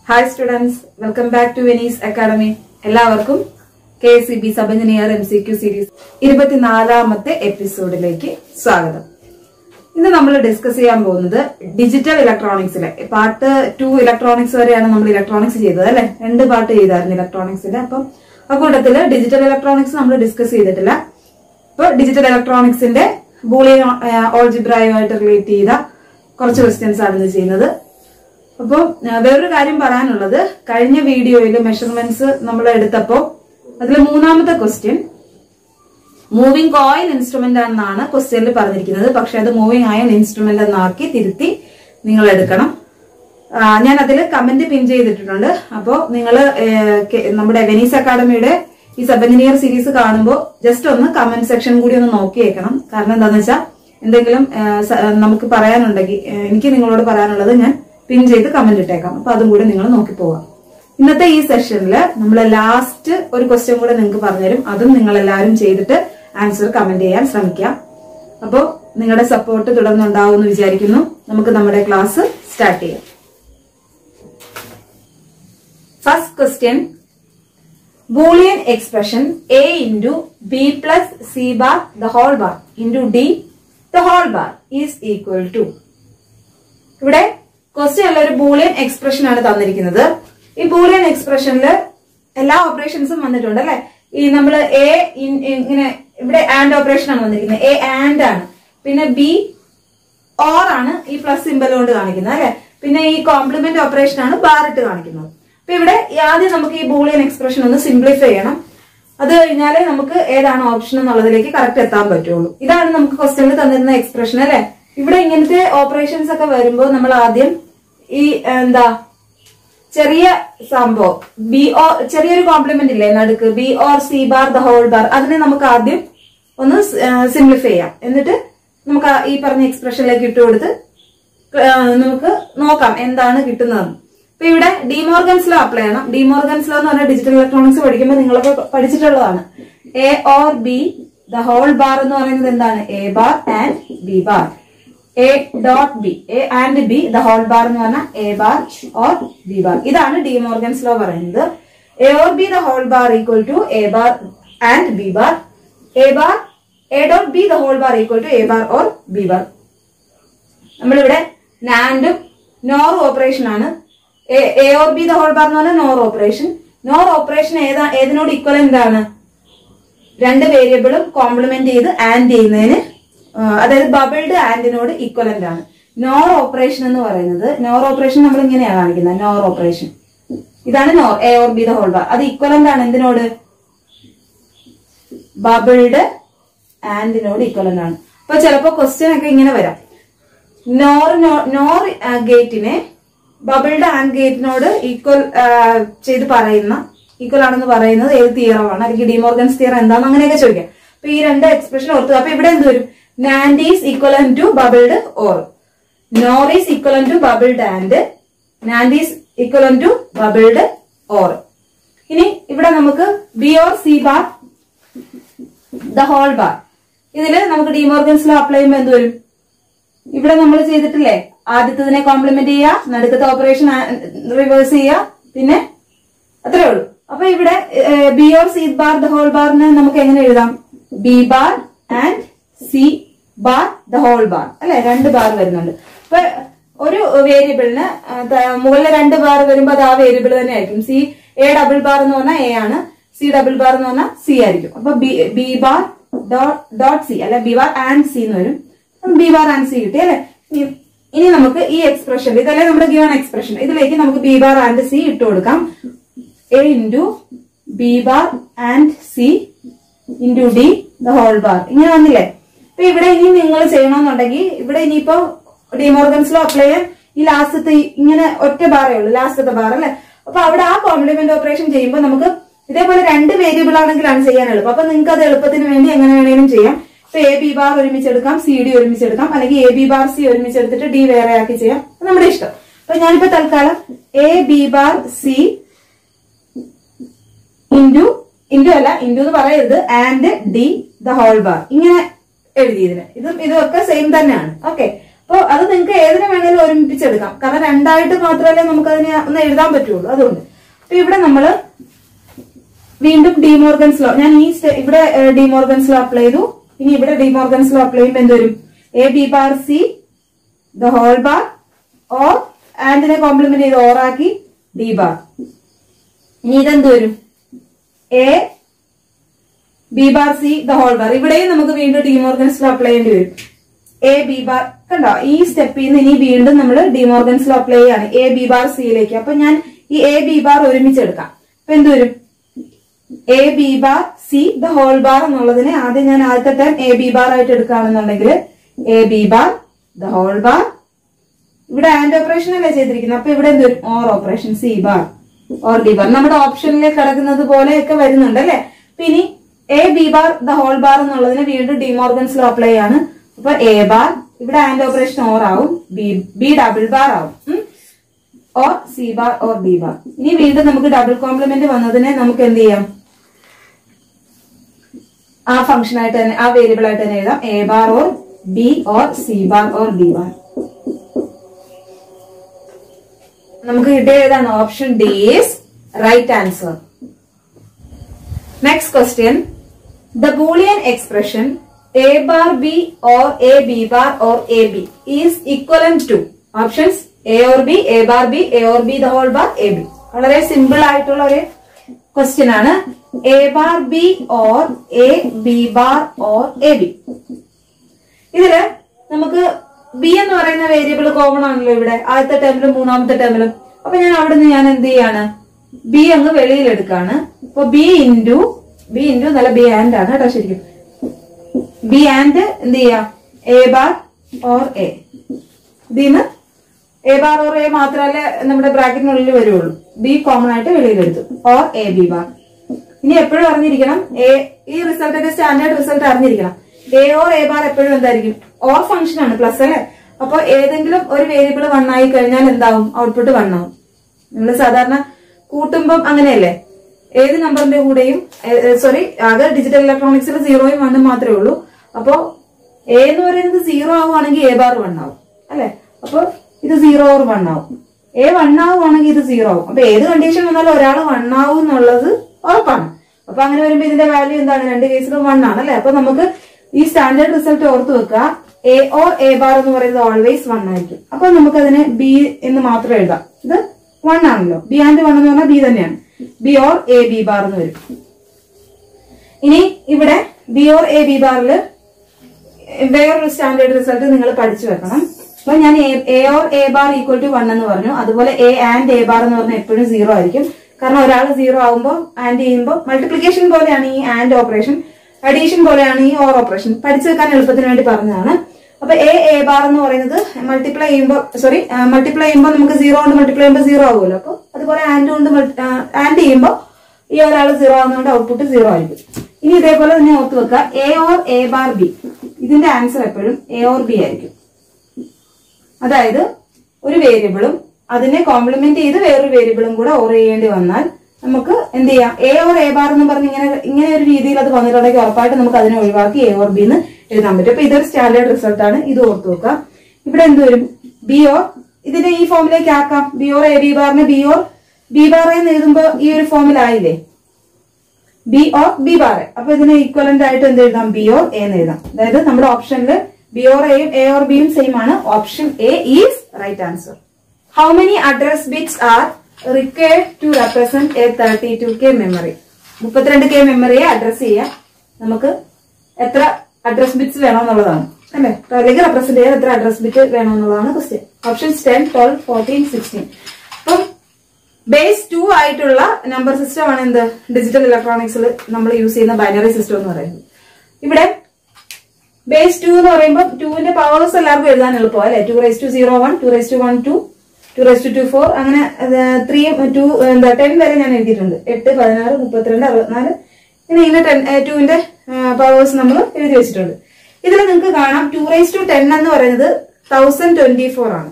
Hi students welcome back to Venice Academy എല്ലാവർക്കും K S E B sub engineer M C Q series ഇരുപത്തിനാലാമത്തെ എപ്പിസോഡിലേക്ക് സ്വാഗതം ഇന്ന് നമ്മൾ ഡിസ്കസ് ചെയ്യാൻ പോകുന്നത് ഡിജിറ്റൽ ഇലക്ട്രോണിക്സിലെ പാർട്ട് ടു ഇലക്ട്രോണിക്സ് വരെയാണ് നമ്മൾ ഇലക്ട്രോണിക്സ് ചെയ്തത് അല്ലെ രണ്ട് പാർട്ട് ചെയ്തായിരുന്നു ഇലക്ട്രോണിക്സിന്റെ അപ്പം അക്കൂട്ടത്തില് ഡിജിറ്റൽ ഇലക്ട്രോണിക്സ് നമ്മൾ ഡിസ്കസ് ചെയ്തിട്ടില്ല ഇപ്പൊ ഡിജിറ്റൽ ഇലക്ട്രോണിക്സിന്റെ ബൂളിയൻ ഓൾജിബ്രായുമായിട്ട് റിലേറ്റ് ചെയ്ത കുറച്ച് ക്വസ്റ്റ്യൻസ് ആണ് ഇന്ന് ചെയ്യുന്നത് അപ്പോൾ വേറൊരു കാര്യം പറയാനുള്ളത് കഴിഞ്ഞ വീഡിയോയിൽ മെഷർമെന്റ്സ് നമ്മൾ എടുത്തപ്പോൾ അതിൽ മൂന്നാമത്തെ ക്വസ്റ്റ്യൻ മൂവിംഗ് കോയിൽ ഇൻസ്ട്രുമെന്റ് എന്നാണ് ക്വസ്റ്റ്യനിൽ പറഞ്ഞിരിക്കുന്നത് പക്ഷെ അത് മൂവിംഗ് അയൺ ഇൻസ്ട്രുമെന്റ് എന്നാക്കി തിരുത്തി നിങ്ങൾ എടുക്കണം ആ, ഞാൻ അതിൽ കമന്റ് പിൻ ചെയ്തിട്ടുണ്ട് അപ്പോൾ നിങ്ങൾ നമ്മുടെ വെനീസ് അക്കാഡമിയുടെ ഈ സബ് എഞ്ചിനീയർ സീരീസ് കാണുമ്പോൾ ജസ്റ്റ് ഒന്ന് കമന്റ് സെക്ഷൻ കൂടി ഒന്ന് നോക്കിയേക്കണം കാരണം എന്താണെന്ന് വെച്ചാൽ എന്തെങ്കിലും ആ, സ- നമുക്ക് പറയാനുണ്ടെങ്കിൽ ആ, എനിക്ക് നിങ്ങളോട് പറയാനുള്ളത് ഞാൻ പിൻ ചെയ്ത് കമന്റ് ഇട്ടേക്കാം അപ്പൊ അതും കൂടി നിങ്ങൾ നോക്കി പോവാം ഇന്നത്തെ ഈ സെഷനിൽ നമ്മൾ ലാസ്റ്റ് ഒരു ക്വസ്റ്റ്യൻ കൂടെ നിങ്ങൾക്ക് പറഞ്ഞുതരും അതും നിങ്ങൾ എല്ലാവരും ചെയ്തിട്ട് ആൻസർ കമന്റ് ചെയ്യാൻ ശ്രമിക്കാം അപ്പോൾ നിങ്ങളുടെ സപ്പോർട്ട് തുടർന്നുണ്ടാവും എന്ന് വിചാരിക്കുന്നു നമുക്ക് നമ്മുടെ ക്ലാസ് സ്റ്റാർട്ട് ചെയ്യാം first question Boolean expression A into B plus C bar the whole bar into D the whole bar is equal to ഇവിടെ ക്വസ്റ്റ്യനിൽ ഒരു ബൂളിയൻ എക്സ്പ്രഷൻ ആണ് തന്നിരിക്കുന്നത് ഈ ബൂളിയൻ എക്സ്പ്രഷനിൽ എല്ലാ ഓപ്പറേഷൻസും വന്നിട്ടുണ്ട് അല്ലെ ഈ നമ്മൾ എ ഇങ്ങനെ ഇവിടെ ആൻഡ് ഓപ്പറേഷൻ ആണ് വന്നിരിക്കുന്നത് എ ആൻഡ് ആണ് പിന്നെ ബി ഓർ ആണ് ഈ പ്ലസ് സിമ്പൽ കൊണ്ട് കാണിക്കുന്നത് അല്ലെ പിന്നെ ഈ കോംപ്ലിമെന്റ് ഓപ്പറേഷൻ ആണ് ബാർ ഇട്ട് കാണിക്കുന്നത് അപ്പൊ ഇവിടെ ആദ്യം നമുക്ക് ഈ ബൂളിയൻ എക്സ്പ്രഷൻ ഒന്ന് സിംപ്ലിഫൈ ചെയ്യണം അത് കഴിഞ്ഞാലേ നമുക്ക് ഏതാണ് ഓപ്ഷൻ എന്നുള്ളതിലേക്ക് കറക്റ്റ് എത്താൻ പറ്റുള്ളൂ ഇതാണ് നമുക്ക് ക്വസ്റ്റ്യനിൽ തന്നിരുന്ന എക്സ്പ്രഷൻ അല്ലെ ഇവിടെ ഇങ്ങനത്തെ ഓപ്പറേഷൻസ് ഒക്കെ വരുമ്പോൾ നമ്മൾ ആദ്യം ഈ എന്താ ചെറിയ സംഭവം ബി ഓ ചെറിയൊരു കോംപ്ലിമെന്റ് ഇല്ലേ നടുക്ക് B or C bar the whole bar അതിനെ നമുക്ക് ആദ്യം ഒന്ന് സിംപ്ലിഫൈ ചെയ്യാം എന്നിട്ട് നമുക്ക് ആ ഈ പറഞ്ഞ എക്സ്പ്രഷനിലേക്ക് ഇട്ട് കൊടുത്ത് ആ, നമുക്ക് നോക്കാം എന്താണ് കിട്ടുന്നത് ഇപ്പൊ ഇവിടെ ഡിമോർഗൻസ് ലോ അപ്ലൈ ചെയ്യണം ഡിമോർഗൻസ് ലോ എന്ന് പറഞ്ഞാൽ ഡിജിറ്റൽ ഇലക്ട്രോണിക്സ് പഠിക്കുമ്പോൾ നിങ്ങളൊക്കെ പഠിച്ചിട്ടുള്ളതാണ് A or B the whole bar എന്ന് പറയുന്നത് എന്താണ് A bar and B bar A dot B A and B the whole bar എന്ന് പറഞ്ഞാൽ A bar or B bar ഇതാണ് ഡിമോർഗൻസ് ലോ പറയുന്നത് A or B the whole bar equal to A bar and B bar A bar A dot B the whole bar equal to A bar or B bar നമ്മളിവിടെ നാൻഡും NOR operation ആണ് A or B the whole bar എന്ന് പറഞ്ഞാൽ nor operation nor operation ഏതാ ഏതിനോട് equivalent ആണ് രണ്ട് വേരിയബിളും complement ചെയ്ത് ആൻഡ് ചെയ്യുന്നതിന് ആ, അതായത് ബബിൾഡ് ആൻഡിനോട് ഇക്വലന്റ് ആണ് നോർ ഓപ്പറേഷൻ എന്ന് പറയുന്നത് നോർ ഓപ്പറേഷൻ നമ്മൾ ഇങ്ങനെയാണ് കാണിക്കുന്നത് നോർ ഓപ്പറേഷൻ ഇതാണ് NOR A or B the whole bar അത് ഇക്വലന്റ് ആണ് എന്തിനോട് ബബിൾഡ് ആൻഡിനോട് ഇക്വലന്റ് ആണ് അപ്പൊ ചിലപ്പോ ക്വസ്റ്റ്യൻ ഒക്കെ ഇങ്ങനെ വരാം നോർ നോർ ഗേറ്റിനെ ബബിൾഡ് ആൻഡ് ഗേറ്റിനോട് ഈക്വൽ ചെയ്ത് പറയുന്ന ഈക്വൽ ആണെന്ന് പറയുന്നത് ഏത് തിയറമാണ് അല്ലെങ്കിൽ ഡിമോർഗൻസ് തിയറം എന്താണെന്ന് അങ്ങനെയൊക്കെ ചോദിക്കാം അപ്പൊ ഈ രണ്ട് എക്സ്പ്രഷൻ ഓർത്തുക അപ്പൊ ഇവിടെ എന്ത് വരും NAND is equivalent to bubbled OR NOR is equivalent to bubbled AND NAND is equivalent to bubbled OR ഇനി ഇവിടെ നമുക്ക് B or C bar the whole bar ഇതില് നമുക്ക് ഡിമോർഗൻസ് ലോ അപ്ലൈ ചെയ്യുമ്പോൾ എന്ത് വരും ഇവിടെ നമ്മൾ ചെയ്തിട്ടില്ലേ ആദ്യത്തതിനെ കോംപ്ലിമെന്റ് ചെയ്യുക നടുക്കത്തെ ഓപ്പറേഷൻ റിവേഴ്സ് ചെയ്യുക പിന്നെ അത്രേ ഉള്ളൂ അപ്പൊ ഇവിടെ B or C bar the whole ബാറിന് നമുക്ക് എങ്ങനെ എഴുതാം B bar and C bar the whole bar അല്ലെ രണ്ട് ബാർ വരുന്നുണ്ട് അപ്പൊ ഒരു വേരിയബിളിന് മുകളിൽ രണ്ട് ബാർ വരുമ്പോൾ അത് ആ വേരിയബിൾ തന്നെ ആയിരിക്കും സി എ ഡബിൾ ബാർ എന്ന് പറഞ്ഞാൽ എ ആണ് സി ഡബിൾ ബാർ എന്ന് പറഞ്ഞാൽ സി ആയിരിക്കും അപ്പൊ ബി ബാർ ഡോട്ട് സി അല്ലെ ബി ബാർ ആൻഡ് സി എന്ന് വരും ബി ബാർ ആൻഡ് സി കിട്ടി അല്ലെ ഇനി- ഇനി നമുക്ക് ഈ എക്സ്പ്രഷൻ ഇതല്ലേ നമ്മുടെ ഗിവൺ എക്സ്പ്രഷൻ ഇതിലേക്ക് നമുക്ക് ബി ബാർ ആൻഡ് സി ഇട്ട് കൊടുക്കാം A into B bar and C into D the whole bar ഇങ്ങനെ വന്നില്ലേ അപ്പൊ ഇവിടെ ഇനി നിങ്ങൾ ചെയ്യണമെന്നുണ്ടെങ്കിൽ ഇവിടെ ഇനിയിപ്പോ ഡിമോർഗൻസിലോ അപ്ലൈ ചെയ്യാൻ ഈ ലാസ്റ്റത്തെ ഈ- ഇങ്ങനെ ഒറ്റ ബാറേ ഉള്ളൂ ലാസ്റ്റത്തെ ബാർ അല്ലെ അപ്പൊ അവിടെ ആ കോംപ്ലിമെന്റ് ഓപ്പറേഷൻ ചെയ്യുമ്പോൾ നമുക്ക് ഇതേപോലെ രണ്ട് വേരിയബിൾ ആണെങ്കിലാണ് ചെയ്യാൻ എളുപ്പം അപ്പൊ നിങ്ങൾക്ക് അത് എളുപ്പത്തിന് വേണ്ടി എങ്ങനെ വേണേലും ചെയ്യാം ഇപ്പൊ എ ബി ബാർ ഒരുമിച്ചെടുക്കാം സി ഡി ഒരുമിച്ചെടുക്കാം അല്ലെങ്കിൽ എ ബി ബാർ സി ഒരുമിച്ചെടുത്തിട്ട് ഡി വേറെ ആക്കി ചെയ്യാം അത് നമ്മുടെ ഇഷ്ടം അപ്പൊ ഞാനിപ്പോ തൽക്കാലം A B bar C into into അല്ല ഇൻറ്റു എന്ന് പറയരുത് and D the whole bar ഇങ്ങനെ എഴുതിയതിന് ഇതും ഇതും ഒക്കെ സെയിം തന്നെയാണ് ഓക്കെ അപ്പോൾ അത് നിങ്ങൾക്ക് ഏതിനെ വേണേലും ഒരുമിപ്പിച്ചെടുക്കാം കാരണം രണ്ടായിട്ട് മാത്രമല്ലേ നമുക്ക് അതിനെ ഒന്ന് എഴുതാൻ പറ്റുള്ളൂ അതുകൊണ്ട് അപ്പൊ ഇവിടെ നമ്മള് വീണ്ടും ഡിമോർഗൻസ് ലോ ഞാൻ ഈ സ്റ്റെ- ഇവിടെ ഡിമോർഗൻസ് ലോ അപ്ലൈ ചെയ്തു ഇനി ഇവിടെ ഡിമോർഗൻസ് ലോ അപ്ലൈ ചെയ്യുമ്പോൾ എന്ത് വരും A B bar C the whole bar or ആൻഡിനെ കോംപ്ലിമെന്റ് ചെയ്ത് ഓർ ആക്കി ഡി ബാർ ഇനി ഇതെന്ത് വരും A B bar C the whole bar ഇവിടെയും നമുക്ക് വീണ്ടും ഡിമോർഗൻസ് ലോ അപ്ലൈ ചെയ്യേണ്ടി വരും എ ബി ബാർ കണ്ടോ ഈ സ്റ്റെപ്പിൽ നിന്ന് ഇനി വീണ്ടും നമ്മൾ ഡിമോർഗൻസ് ലോ അപ്ലൈ ചെയ്യാണ് എ ബി ബാർ സിയിലേക്ക് അപ്പൊ ഞാൻ ഈ എ ബി ബാർ ഒരുമിച്ച് എടുക്കാം അപ്പൊ എന്ത് വരും A B bar C the whole bar എന്നുള്ളതിനെ ആദ്യം ഞാൻ ആദ്യത്തെ ടൈം എ ബി ബാർ ആയിട്ട് എടുക്കുകയാണെന്നുണ്ടെങ്കിൽ A B bar the whole bar ഇവിടെ ആൻഡ് ഓപ്പറേഷൻ അല്ലേ ചെയ്തിരിക്കുന്നത് അപ്പൊ ഇവിടെ എന്ത് വരും or operation C bar or D bar നമ്മുടെ ഓപ്ഷനിലേക്ക് കിടക്കുന്നത് പോലെയൊക്കെ വരുന്നുണ്ട് അല്ലെ അപ്പൊ ഇനി A B bar the whole bar എന്നുള്ളതിന് വീണ്ടും ഡിമോർഗൻസ് ലോ അപ്ലൈ ആണ് അപ്പൊ എ ബാർ ഇവിടെ ആൻഡ് ഓപ്പറേഷൻ ഓർ ആവും ബി ബി ഡബിൾ ബാർ ആവും ഉം. Or C bar or D bar ഇനി വീണ്ടും നമുക്ക് ഡബിൾ കോംപ്ലിമെന്റ് വന്നതിനെ നമുക്ക് എന്ത് ചെയ്യാം ആ ഫംഗ്ഷൻ ആയിട്ട് തന്നെ ആ വേരിയബിൾ ആയിട്ട് തന്നെ എഴുതാം A bar or B or C bar or D bar നമുക്ക് കിട്ടിയ ഏതാണ് option D is right answer next question the Boolean expression A bar B or A B bar or A B is equivalent to options A or B A bar B A or B the whole bar A B വളരെ simple ആയിട്ടുള്ള ഒരു question ആണ് A bar B or A B bar or A B ഇതില് നമുക്ക് B എന്ന് പറയുന്ന variable common ആണല്ലോ ഇവിടെ ആദ്യത്തെ ടേമിലും മൂന്നാമത്തെ ടേമിലും അപ്പൊ ഞാൻ അവിടുന്ന് ഞാൻ എന്ത് ചെയ്യാണ് ബി അങ്ങ് വെളിയിൽ എടുക്കാണ് അപ്പൊ ബി ഇൻറ്റു ബി ഇൻറ്റു നല്ല ബി ആൻഡ് ആണ് കേട്ടോ ശരിക്കും ബി ആൻഡ് എന്ത് ചെയ്യാം എ ബാർ ഓർ എ ഇതിന്ന് എ ബാർ ഓർ എ മാത്രമല്ലേ നമ്മുടെ ബ്രാക്കറ്റിനുള്ളിൽ വരുള്ളൂ ബി കോമൺ ആയിട്ട് വെളിയിൽ എടുത്തു ഓർ എ ബി ബാർ ഇനി എപ്പോഴും അറിഞ്ഞിരിക്കണം എ ഈ റിസൾട്ടിന്റെ സ്റ്റാൻഡേർഡ് റിസൾട്ട് അറിഞ്ഞിരിക്കണം എ ഓർ എ ബാർ എപ്പോഴും എന്തായിരിക്കും ഓർ ഫംഗ്ഷൻ ആണ് പ്ലസ് അല്ലെ അപ്പൊ ഏതെങ്കിലും ഒരു വേരിയബിൾ വൺ ആയി കഴിഞ്ഞാൽ എന്താവും ഔട്ട്പുട്ട് വൺ ആവും നമ്മൾ സാധാരണ കൂട്ടുമ്പം അങ്ങനെയല്ലേ ഏത് നമ്പറിന്റെ കൂടെയും സോറി ആകെ ഡിജിറ്റൽ ഇലക്ട്രോണിക്സിൽ സീറോയും വണ്ണും മാത്രമേ ഉള്ളൂ അപ്പോ എ എന്ന് പറയുന്നത് സീറോ ആവുകയാണെങ്കിൽ എ ബാർ വൺ ആവും അല്ലെ അപ്പൊ ഇത് സീറോ ഓർ വൺ ആവും എ വൺ ആവുകയാണെങ്കിൽ ഇത് സീറോ ആവും അപ്പൊ ഏത് കണ്ടീഷൻ വന്നാലും ഒരാൾ വൺ ആവും എന്നുള്ളത് ഉറപ്പാണ് അപ്പൊ അങ്ങനെ വരുമ്പോ ഇതിന്റെ വാല്യൂ എന്താണ് രണ്ട് കേസിലും വൺ ആണ് അല്ലെ അപ്പൊ നമുക്ക് ഈ സ്റ്റാൻഡേർഡ് റിസൾട്ട് ഓർത്ത് വെക്കുക എ ഓർ എ ബാർ എന്ന് പറയുന്നത് ഓൾവേസ് വൺ ആയിരിക്കും അപ്പൊ നമുക്ക് അതിനെ ബി എന്ന് മാത്രം എഴുതാം ഇത് വൺ ആണല്ലോ ബി ആൻഡ് വൺ എന്ന് പറഞ്ഞാൽ ബി തന്നെയാണ് B or A B bar എന്ന് വരും ഇനി ഇവിടെ ബി ഓർ എ ബി ബാറിൽ വേറൊരു സ്റ്റാൻഡേർഡ് റിസൾട്ട് നിങ്ങൾ പഠിച്ചു വെക്കണം അപ്പൊ ഞാൻ A or A bar equal to one എന്ന് പറഞ്ഞു അതുപോലെ എ ആൻഡ് എ ബാർ എന്ന് പറഞ്ഞാൽ എപ്പോഴും സീറോ ആയിരിക്കും കാരണം ഒരാൾ സീറോ ആകുമ്പോൾ ആൻഡ് ചെയ്യുമ്പോൾ മൾട്ടിപ്ലിക്കേഷൻ പോലെയാണ് ഈ ആൻഡ് ഓപ്പറേഷൻ അഡീഷൻ പോലെയാണ് ഈ ഓർ ഓപ്പറേഷൻ പഠിച്ചു വെക്കാൻ എളുപ്പത്തിന് വേണ്ടി പറഞ്ഞതാണ് അപ്പൊ എ എ ബാർ എന്ന് പറയുന്നത് മൾട്ടിപ്ലൈ ചെയ്യുമ്പോൾ സോറി മൾട്ടിപ്ലൈ ചെയ്യുമ്പോൾ നമുക്ക് സീറോ കൊണ്ട് മൾട്ടിപ്ലൈ ചെയ്യുമ്പോൾ സീറോ ആകുമല്ലോ അപ്പൊ അതുപോലെ ആൻഡ് കൊണ്ട് ആൻഡ് ചെയ്യുമ്പോൾ ഈ ഒരാൾ സീറോ ആകുന്നതുകൊണ്ട് ഔട്ട്പുട്ട് സീറോ ആയിരിക്കും ഇനി ഇതേപോലെ തന്നെ ഓർത്ത് വെക്കുക A or A bar B ഇതിന്റെ ആൻസർ എപ്പോഴും എ ഓർ ബി ആയിരിക്കും അതായത് ഒരു വേരിയബിളും അതിനെ കോംപ്ലിമെന്റ് ചെയ്ത് വേറൊരു വേരിയബിളും കൂടെ ഓർ ചെയ്യേണ്ടി വന്നാൽ നമുക്ക് എന്ത് ചെയ്യാം എ ഓർ എ ബാർ എന്ന് പറഞ്ഞ് ഇങ്ങനെ ഇങ്ങനെ ഒരു രീതിയിൽ അത് വന്നിട്ടുണ്ടെങ്കിൽ ഉറപ്പായിട്ട് നമുക്ക് അതിനെ ഒഴിവാക്കി എ ഓർ ബി എന്ന് എഴുതാൻ പറ്റും അപ്പൊ ഇതൊരു സ്റ്റാൻഡേർഡ് റിസൾട്ട് ആണ് ഇത് ഓർത്ത് വെക്കുക ഇവിടെ എന്ത് വരും ബി ഓർ ഇതിനെ ഈ ഫോമിലേക്ക് ആക്കാം ബി ഓർ എ ബി ബാറിന് ബി ഓർ ബി ബാർ എന്ന് എഴുതുമ്പോ ഈ ഒരു ഫോമിലായില്ലേ ബി ഓർ ബി ബാർ അപ്പൊ ഇതിന് ഈക്വലന്റ് ആയിട്ട് എന്ത് എഴുതാം ബി ഓർ എ എന്ന് എഴുതാം അതായത് നമ്മുടെ ഓപ്ഷനിൽ ബി ഓർ എയും എ ഓർ ബിയും സെയിം ആണ് option A is right answer how many address bits are required to represent a thirty two K memory മുപ്പത്തിരണ്ട് കെ മെമ്മറിയെ അഡ്രസ് ചെയ്യാം നമുക്ക് എത്ര അഡ്രസ് ബിറ്റ്സ് വേണമെന്നുള്ളതാണ് അല്ലേ അല്ലെങ്കിൽ റെപ്രസെന്റ് ചെയ്യാൻ എത്ര അഡ്രസ് ബിറ്റ് വേണമെന്നുള്ളതാണ് question options ten twelve fourteen sixteen അപ്പം ബേസ് ടു ആയിട്ടുള്ള നമ്പർ സിസ്റ്റം ആണ് എന്ത് ഡിജിറ്റൽ ഇലക്ട്രോണിക്സിൽ നമ്മൾ യൂസ് ചെയ്യുന്ന ബൈനറി സിസ്റ്റം എന്ന് പറയുന്നത് ഇവിടെ ബേസ് ടു എന്ന് പറയുമ്പോൾ ടുവിന്റെ പവേഴ്സ് എല്ലാവർക്കും എഴുതാൻ എളുപ്പം അല്ലെ two raise to zero one two raise to one two two raise to two four അങ്ങനെ ത്രീ ടു എന്താ ടെൻ വരെ ഞാൻ എഴുതിയിട്ടുണ്ട് എട്ട് പതിനാറ് മുപ്പത്തിരണ്ട് അറുപത്തിനാല് ഇങ്ങനെ ഇങ്ങനെ ടെൻ ടുവിന്റെ പവേഴ്സ് നമ്മൾ എഴുതി വെച്ചിട്ടുണ്ട് ഇതിൽ നിങ്ങൾക്ക് കാണാം ടു റേസ് ടു ടെൻ എന്ന് പറയുന്നത് തൗസൻഡ് ട്വന്റി ഫോർ ആണ്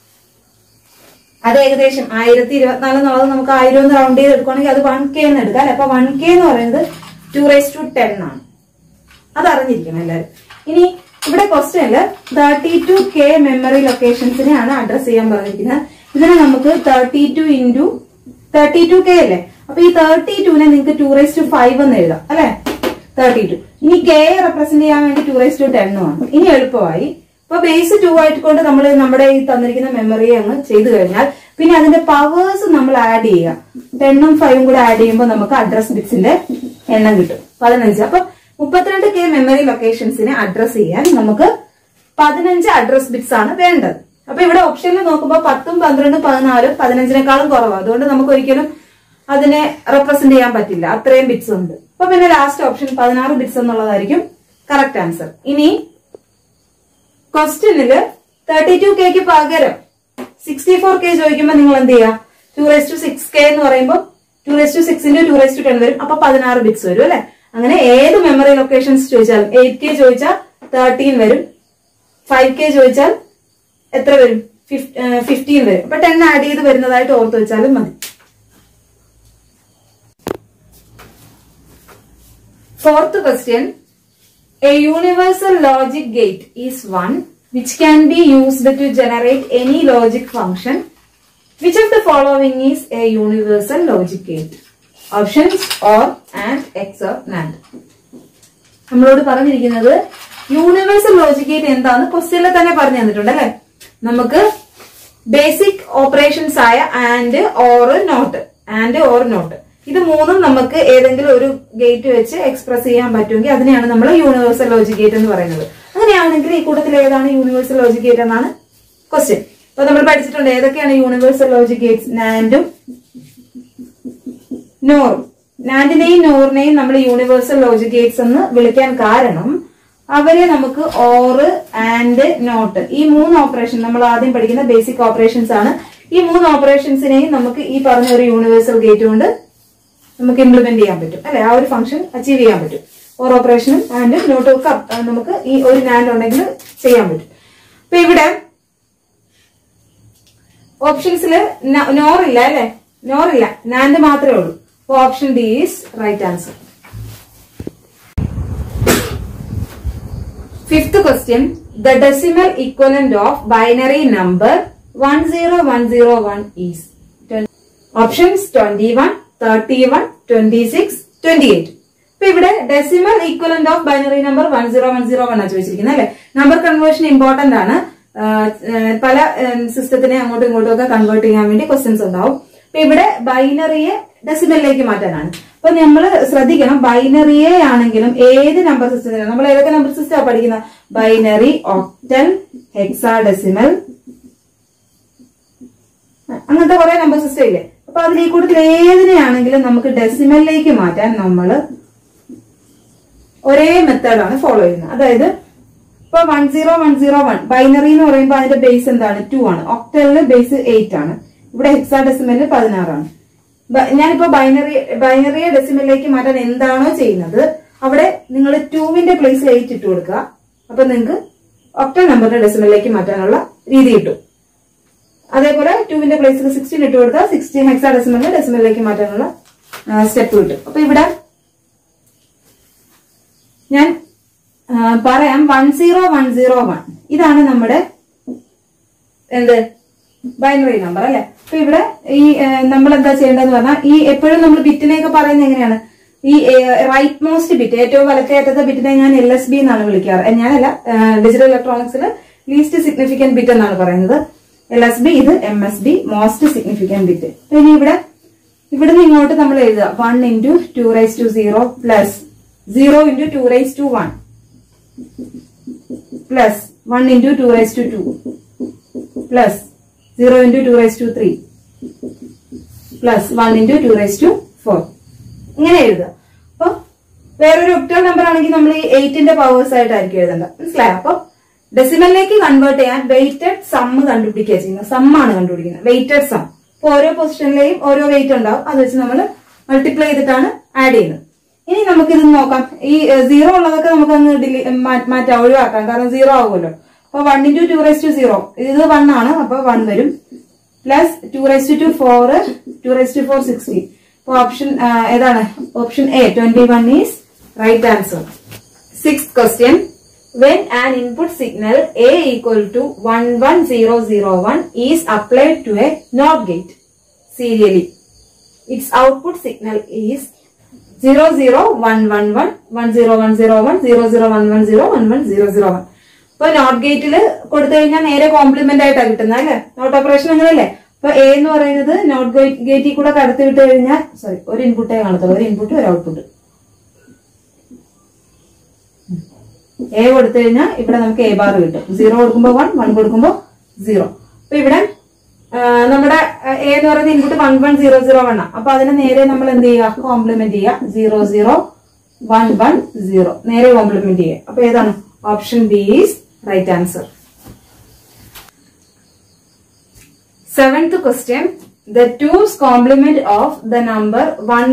അത് ഏകദേശം ആയിരത്തി ഇരുപത്തിനാല് എന്നുള്ളത് നമുക്ക് ആയിരം എന്ന് റൗണ്ട് ചെയ്ത് എടുക്കുകയാണെങ്കിൽ അത് വൺ കെ എന്ന് എടുക്കാം അല്ലെ അപ്പൊ വൺ കെ എന്ന് പറയുന്നത് ടു റേസ് ടു ടെൻ ആണ് അത് അറിഞ്ഞിരിക്കണം എല്ലാവരും ഇനി ഇവിടെ ക്വസ്റ്റ്യനില് തേർട്ടി ടു കെ മെമ്മറി ലൊക്കേഷൻസിനെയാണ് അഡ്രസ് ചെയ്യാൻ പറഞ്ഞിരിക്കുന്നത് ഇതിനെ നമുക്ക് thirty two into thirty two K അല്ലേ അപ്പൊ ഈ തേർട്ടി ടുവിനെ നിങ്ങൾക്ക് ടു റൈസ് ടു ഫൈവ് എന്ന് എഴുതാം അല്ലെ തേർട്ടി ടു ഇനി കെ റെപ്രസെന്റ് ചെയ്യാൻ വേണ്ടി ടു റൈസ് ടു ടെന്നും ആണ് ഇനി എളുപ്പമായി അപ്പൊ ബേസ് ടു ആയിട്ട് കൊണ്ട് നമ്മൾ നമ്മുടെ ഈ തന്നിരിക്കുന്ന മെമ്മറിയെ അങ്ങ് ചെയ്തു കഴിഞ്ഞാൽ പിന്നെ അതിന്റെ പവേഴ്സ് നമ്മൾ ആഡ് ചെയ്യുക ടെണ്ണും ഫൈവും കൂടെ ആഡ് ചെയ്യുമ്പോൾ നമുക്ക് അഡ്രസ് ബിറ്റ്സിന്റെ എണ്ണം കിട്ടും പതിനഞ്ച് അപ്പൊ മുപ്പത്തിരണ്ട് കെ മെമ്മറി ലൊക്കേഷൻസിനെ അഡ്രസ് ചെയ്യാൻ നമുക്ക് പതിനഞ്ച് അഡ്രസ് ബിറ്റ്സ് ആണ് വേണ്ടത് അപ്പൊ ഇവിടെ ഓപ്ഷനിൽ നോക്കുമ്പോൾ പത്തും പന്ത്രണ്ടും പതിനാലും പതിനഞ്ചിനേക്കാളും കുറവാണ് അതുകൊണ്ട് നമുക്ക് ഒരിക്കലും അതിനെ റെപ്രസെന്റ് ചെയ്യാൻ പറ്റില്ല അത്രയും ബിറ്റ്സ് ഉണ്ട് അപ്പൊ പിന്നെ ലാസ്റ്റ് ഓപ്ഷൻ പതിനാറ് ബിറ്റ്സ് എന്നുള്ളതായിരിക്കും കറക്റ്റ് ആൻസർ ഇനി ക്വസ്റ്റ്യനില് തേർട്ടി ടു കെക്ക് പകരം സിക്സ്റ്റി ഫോർ കെ ചോദിക്കുമ്പോൾ നിങ്ങൾ എന്ത് ചെയ്യുക two raise to six K എന്ന് പറയുമ്പോൾ ടു റേസ് ടു സിക്സിന്റെ ടു റേസ് ടു ടെൻ വരും അപ്പൊ പതിനാറ് ബിറ്റ്സ് വരും അല്ലെ അങ്ങനെ ഏത് മെമ്മറി ലൊക്കേഷൻസ് ചോദിച്ചാലും എയ്റ്റ് കെ ചോദിച്ചാൽ തേർട്ടീൻ വരും ഫൈവ് കെ ചോദിച്ചാൽ എത്ര വരും ഫിഫ്റ്റീൻ വരും അപ്പൊ ടെൻ ആഡ് ചെയ്ത് വരുന്നതായിട്ട് ഓർത്ത് വെച്ചാലും മതി Fourth question. A universal logic gate is one which can be used to generate any logic function. Which of the following is a universal logic gate? Options OR, AND, XOR, NAND. നമ്മളോട് പറഞ്ഞിരിക്കുന്നത് universal logic gate എന്താന്ന് ക്വസ്റ്റ്യനിൽ തന്നെ പറഞ്ഞു തന്നിട്ടുണ്ട് അല്ലെ നമുക്ക് basic operations ആയ and or not and or not ഇത് മൂന്നും നമുക്ക് ഏതെങ്കിലും ഒരു ഗേറ്റ് വെച്ച് എക്സ്പ്രസ് ചെയ്യാൻ പറ്റുമെങ്കിൽ അതിനെയാണ് നമ്മൾ യൂണിവേഴ്സൽ ലോജിക് ഗേറ്റ് എന്ന് പറയുന്നത് അങ്ങനെയാണെങ്കിൽ ഈ കൂട്ടത്തിൽ ഏതാണ് യൂണിവേഴ്സൽ ലോജിക് ഗേറ്റ് എന്നാണ് ക്വസ്റ്റ്യൻ അപ്പൊ നമ്മൾ പഠിച്ചിട്ടുണ്ട് ഏതൊക്കെയാണ് യൂണിവേഴ്സൽ ലോജിക് ഗേറ്റ്സ് നാൻഡും നോറും നാൻഡിനെയും നോറിനെയും നമ്മൾ യൂണിവേഴ്സൽ ലോജിക് ഗേറ്റ്സ് എന്ന് വിളിക്കാൻ കാരണം അവരെ നമുക്ക് ഓറ് ആൻഡ് നോട്ട് ഈ മൂന്ന് ഓപ്പറേഷൻ നമ്മൾ ആദ്യം പഠിക്കുന്ന ബേസിക് ഓപ്പറേഷൻസ് ആണ് ഈ മൂന്ന് ഓപ്പറേഷൻസിനെയും നമുക്ക് ഈ പറഞ്ഞ ഒരു യൂണിവേഴ്സൽ ഗേറ്റ് കൊണ്ട് നമുക്ക് ഇംപ്ലിമെന്റ് ചെയ്യാൻ പറ്റും അല്ലെ ആ ഒരു ഫംഗ്ഷൻ അച്ചീവ് ചെയ്യാൻ പറ്റും ഓർ ഓപ്പറേഷനും ആൻഡ് നോട്ടും ഒക്കെ അപ്പ് നമുക്ക് ഈ ഒരു നാൻഡ് ഉണ്ടെങ്കിൽ ചെയ്യാൻ പറ്റും അപ്പൊ ഇവിടെ ഓപ്ഷൻസിൽ നോറില്ല അല്ലെ നോറില്ല നാൻഡ് മാത്രമേ ഉള്ളൂ അപ്പൊ option D is right answer Fifth question. The decimal equivalent of binary number 10101 is. Twen- Options 21, 31, 26, 28. ഇപ്പൊ ഇവിടെ decimal equivalent of binary number one zero one zero one ആണ് ചോദിച്ചിരിക്കുന്നത് അല്ലെ നമ്പർ കൺവേർഷൻ ഇമ്പോർട്ടന്റ് ആണ് ആ, ആ, പല സിസ്റ്റത്തിനെ അങ്ങോട്ടും ഇങ്ങോട്ടും ഒക്കെ കൺവേർട്ട് ചെയ്യാൻ വേണ്ടി ക്വസ്റ്റ്യൻസ് ഉണ്ടാവും അപ്പൊ ഇവിടെ ബൈനറിയെ ഡെസിമലിലേക്ക് മാറ്റാനാണ് അപ്പൊ നമ്മൾ ശ്രദ്ധിക്കണം ബൈനറിയെ ആണെങ്കിലും ഏത് നമ്പർ സിസ്റ്റത്തിനും നമ്മൾ ഏതൊക്കെ നമ്പർ സിസ്റ്റമാണ് പഠിക്കുന്നത് ബൈനറി ഒക്ടൽ ഹെക്സാഡെസിമൽ അങ്ങനത്തെ കുറെ നമ്പർ സിസ്റ്റം ഇല്ലേ അപ്പൊ അതിൽ ഈ കൂട്ടത്തിൽ ഏതിനെയാണെങ്കിലും നമുക്ക് ഡെസിമലിലേക്ക് മാറ്റാൻ നമ്മൾ ഒരേ മെത്തേഡാണ് ഫോളോ ചെയ്യുന്നത് അതായത് ഇപ്പൊ one zero one zero one binary എന്ന് പറയുമ്പോൾ അതിന്റെ ബേസ് എന്താണ് ടു ആണ് ഒക്ടലിന് ബേസ് എയ്റ്റ് ആണ് ഇവിടെ ഹെക്സാ ഡെസിമലിന് പതിനാറാണ് ബ- ഞാനിപ്പോ ബൈനറി ബൈനറിയെ ഡെസിമലിലേക്ക് മാറ്റാൻ എന്താണോ ചെയ്യുന്നത് അവിടെ നിങ്ങൾ ടൂവിന്റെ പ്ലേസിൽ എയ്റ്റ് ഇട്ട് കൊടുക്കുക അപ്പൊ നിങ്ങൾക്ക് ഒക്ടൽ നമ്പറിന്റെ ഡെസിമലിലേക്ക് മാറ്റാനുള്ള രീതി കിട്ടും അതേപോലെ ടുവിന്റെ പ്ലേസിൽ സിക്സ്റ്റീൻ ഇട്ട് കൊടുത്താൽ സിക്സ്റ്റീൻ ഹെക്സാ ഡെസിമലിന് ഡെസിമലിലേക്ക് മാറ്റാനുള്ള സ്റ്റെപ്പ് കിട്ടും അപ്പൊ ഇവിടെ ഞാൻ ആ, പറയാം one zero one zero one ഇതാണ് നമ്മുടെ എന്ത് ബൈനറി നമ്പർ അല്ലെ അപ്പൊ ഇവിടെ ഈ നമ്മൾ എന്താ ചെയ്യേണ്ടതെന്ന് പറഞ്ഞാൽ ഈ എപ്പോഴും നമ്മൾ ബിറ്റിനെയൊക്കെ പറയുന്നത് എങ്ങനെയാണ് ഈ റൈറ്റ് മോസ്റ്റ് ബിറ്റ് ഏറ്റവും വലത്തെ അറ്റത്തെ ബിറ്റിനെ ഞാൻ എൽ എസ് ബി എന്നാണ് വിളിക്കാറ് ഏ, ഞാനല്ല ഡിജിറ്റൽ ഇലക്ട്രോണിക്സിൽ ലീസ്റ്റ് സിഗ്നിഫിക്കന്റ് ബിറ്റ് എന്നാണ് പറയുന്നത് എൽ എസ് ബി ഇത് M S B most significant bit ഇനി ഇവിടെ ഇവിടുന്ന് ഇങ്ങോട്ട് നമ്മൾ എഴുതുക one into two raise to zero plus zero into two raise to one plus one into two raise to two plus zero into two raise to three plus one into two raise to four ഇങ്ങനെ എഴുതുക അപ്പൊ വേറൊരു octal number ആണെങ്കിൽ നമ്മൾ ഈ എയ്റ്റിന്റെ powers ആയിട്ടായിരിക്കും എഴുതേണ്ടത് മനസ്സിലായോ അപ്പൊ ഡെസിമലിലേക്ക് കൺവേർട്ട് ചെയ്യാൻ വെയിറ്റഡ് സം കണ്ടുപിടിക്കുക ചെയ്യുന്നത് സം ആണ് കണ്ടുപിടിക്കുന്നത് വെയിറ്റഡ് സം അപ്പൊ ഓരോ പൊസിഷനിലെയും ഓരോ വെയിറ്റ് ഉണ്ടാവും അത് വെച്ച് നമ്മൾ മൾട്ടിപ്ലൈ ചെയ്തിട്ടാണ് ആഡ് ചെയ്യുന്നത് ഇനി നമുക്ക് ഇത് നോക്കാം ഈ സീറോ ഉള്ളതൊക്കെ നമുക്ക് അങ്ങ് ഡിലി മാ- മാറ്റാം ഒഴിവാക്കാം കാരണം സീറോ ആകുമല്ലോ അപ്പൊ one into two raise to zero ഇത് വൺ ആണ് അപ്പൊ വൺ വരും plus two raise to four two raise to four sixty അപ്പൊ ഓപ്ഷൻ ഏതാണ് option A twenty one is right answer six question when an input signal A equal to 11001 is applied to a NOT gate serially. Its output signal is 00111, 10101, 00110, 11001. ഇപ്പൊ not ഗേറ്റിൽ കൊടുത്തു കഴിഞ്ഞാൽ നേരെ complement ആയിട്ടാണ് കിട്ടുന്നത് അല്ലെ നോട്ട് ഓപ്പറേഷൻ അങ്ങനെയല്ലേ അപ്പൊ എ എന്ന് പറയുന്നത് നോട്ട് ഗേറ്റിൽ കൂടെ കടത്തി വിട്ട് കഴിഞ്ഞാൽ സോറി ഒരു ഇൻപുട്ടേ കാണത്തുള്ളൂ ഒരു ഇൻപുട്ട് ഒരു ഔട്ട്പുട്ട് എ കൊടുത്തു കഴിഞ്ഞാൽ ഇവിടെ നമുക്ക് എ ബാർ കിട്ടും സീറോ കൊടുക്കുമ്പോ വൺ വൺ കൊടുക്കുമ്പോ സീറോ അപ്പൊ ഇവിടെ ആ, നമ്മുടെ എ എന്ന് പറയുന്ന input one one zero zero one ആണ് അപ്പൊ അതിന് നേരെ നമ്മൾ എന്ത് ചെയ്യുക കോംപ്ലിമെന്റ് ചെയ്യുക zero zero one one zero നേരെ കോംപ്ലിമെന്റ് ചെയ്യുക അപ്പൊ ഏതാണ് option B is right answer Seventh question. The two's complement of the number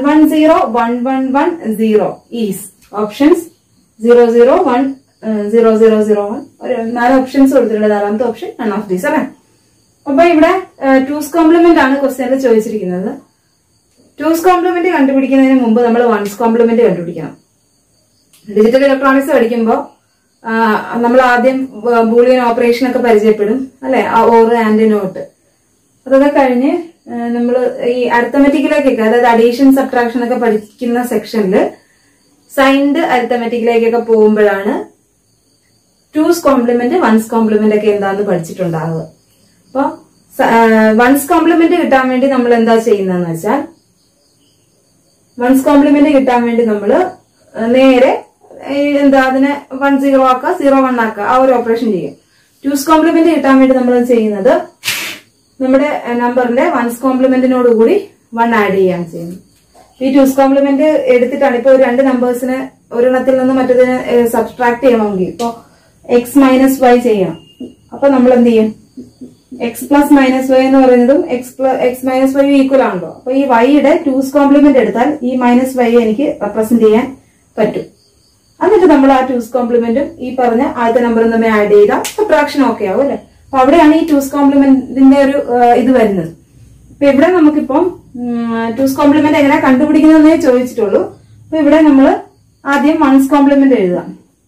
110111 is options 001 uh, 0001 ഒരു നാല് ഓപ്ഷൻസ് കൊടുത്തിട്ടുണ്ട് നാലാമത്തെ ഓപ്ഷൻ നൺ ഓഫ് ദീസ് അല്ലേ അപ്പൊ ഇവിടെ ടൂസ് കോംപ്ലിമെന്റ് ആണ് ക്വസ്റ്റ്യനിൽ ചോദിച്ചിരിക്കുന്നത് ടൂസ് കോംപ്ലിമെന്റ് കണ്ടുപിടിക്കുന്നതിന് മുമ്പ് നമ്മൾ വൺസ് കോംപ്ലിമെന്റ് കണ്ടുപിടിക്കണം ഡിജിറ്റൽ ഇലക്ട്രോണിക്സ് പഠിക്കുമ്പോൾ നമ്മൾ ആദ്യം ബൂളിയൻ ഓപ്പറേഷൻ ഒക്കെ പരിചയപ്പെടും അല്ലെ ഓറ് ആൻഡ് നോട്ട് അതൊക്കെ കഴിഞ്ഞ് നമ്മൾ ഈ അരിത്തമെറ്റിക്കിലേക്കൊക്കെ അതായത് അഡീഷൻ സബ്ട്രാക്ഷൻ ഒക്കെ പഠിക്കുന്ന സെക്ഷനിൽ സൈൻഡ് അരിത്തമെറ്റിക്കിലേക്കൊക്കെ പോകുമ്പോഴാണ് ടൂസ് കോംപ്ലിമെന്റ് വൺസ് കോംപ്ലിമെന്റ് ഒക്കെ എന്താന്ന് പഠിച്ചിട്ടുണ്ടാവുക അപ്പൊ വൺസ് കോംപ്ലിമെന്റ് കിട്ടാൻ വേണ്ടി നമ്മൾ എന്താ ചെയ്യുന്നതെന്ന് വെച്ചാൽ വൺസ് കോംപ്ലിമെന്റ് കിട്ടാൻ വേണ്ടി നമ്മൾ നേരെ ഈ എന്താ അതിനെ വൺ സീറോ ആക്കുക സീറോ വൺ ആക്കുക ആ ഒരു ഓപ്പറേഷൻ ചെയ്യും ടൂസ് കോംപ്ലിമെന്റ് കിട്ടാൻ വേണ്ടി നമ്മൾ ചെയ്യുന്നത് നമ്മുടെ നമ്പറിന്റെ വൺസ് കോംപ്ലിമെന്റിനോട് കൂടി വൺ ആഡ് ചെയ്യാണ് ചെയ്യുന്നത് ഈ ടൂസ് കോംപ്ലിമെന്റ് എടുത്തിട്ടാണ് ഇപ്പൊ ഒരു രണ്ട് നമ്പേഴ്സിന് ഒരെണ്ണത്തിൽ നിന്ന് മറ്റേതിന് സബ്സ്ട്രാക്ട് ചെയ്യണമെങ്കിൽ ഇപ്പൊ എക്സ് മൈനസ് വൈ ചെയ്യണം അപ്പൊ നമ്മൾ എന്ത് ചെയ്യും എക്സ് പ്ലസ് മൈനസ് വൈ എന്ന് പറയുന്നതും X X minus Y equal ആണല്ലോ അപ്പൊ ഈ വൈയുടെ ടൂസ് കോംപ്ലിമെന്റ് എടുത്താൽ ഈ മൈനസ് വൈ എനിക്ക് റെപ്രസെന്റ് ചെയ്യാൻ പറ്റും എന്നിട്ട് നമ്മൾ ആ ടൂസ് കോംപ്ലിമെന്റും ഈ പറഞ്ഞ ആദ്യത്തെ നമ്പറും തമ്മിൽ ആഡ് ചെയ്താൽ സബ്ട്രാക്ഷൻ ഓക്കെ ആവും അല്ലെ അപ്പൊ അവിടെയാണ് ഈ ടൂസ് കോംപ്ലിമെന്റിന്റെ ഒരു ആ, ഇത് വരുന്നത് അപ്പൊ ഇവിടെ നമുക്കിപ്പം ടൂസ് കോംപ്ലിമെന്റ് എങ്ങനെ കണ്ടുപിടിക്കുന്നതെന്നേ ചോദിച്ചിട്ടുള്ളൂ അപ്പൊ ഇവിടെ നമ്മൾ ആദ്യം വൺസ് കോംപ്ലിമെന്റ് എഴുതാം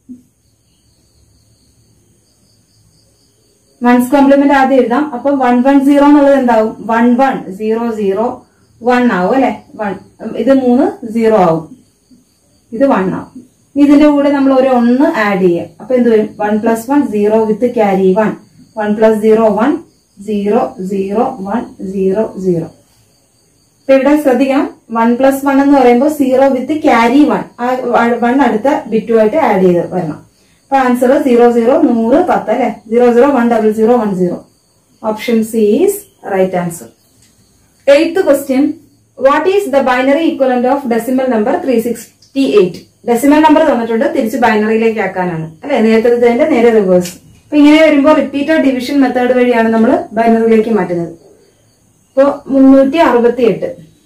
വൺസ് കോംപ്ലിമെന്റ് ആദ്യം എഴുതാം അപ്പൊ വൺ വൺ സീറോ എന്നുള്ളത് എന്താവും one one zero zero one ആവും അല്ലെ വൺ ഇത് മൂന്ന് സീറോ ആവും ഇത് വൺ ആവും ഇനി ഇതിന്റെ കൂടെ നമ്മൾ ഒരു ഒന്ന് ആഡ് ചെയ്യാം അപ്പൊ എന്ത് വരും one plus one zero with carry one one plus zero one zero zero one zero zero ഇപ്പൊ ഇവിടെ ശ്രദ്ധിക്കണം വൺ പ്ലസ് വൺ എന്ന് പറയുമ്പോൾ സീറോ വിത്ത് ക്യാരി വൺ ആ വൺ അടുത്ത ബിറ്റുമായിട്ട് ആഡ് ചെയ്ത് വരണം അപ്പൊ ആൻസർ സീറോ സീറോ നൂറ് പത്ത് അല്ലെ zero zero one double zero one zero option C is right answer eighth question what is the binary equivalent of decimal number three sixty eight decimal number തന്നിട്ടുണ്ട് തിരിച്ച് ബൈനറിയിലേക്ക് ആക്കാനാണ് അല്ലെ നേരത്തെ നേരെ റിവേഴ്സ് അപ്പൊ ഇങ്ങനെ വരുമ്പോൾ റിപ്പീറ്റഡ് ഡിവിഷൻ മെത്തേഡ് വഴിയാണ് നമ്മൾ ബൈനറിയിലേക്ക് മാറ്റുന്നത് ഇപ്പൊ മുന്നൂറ്റി അറുപത്തി എട്ട്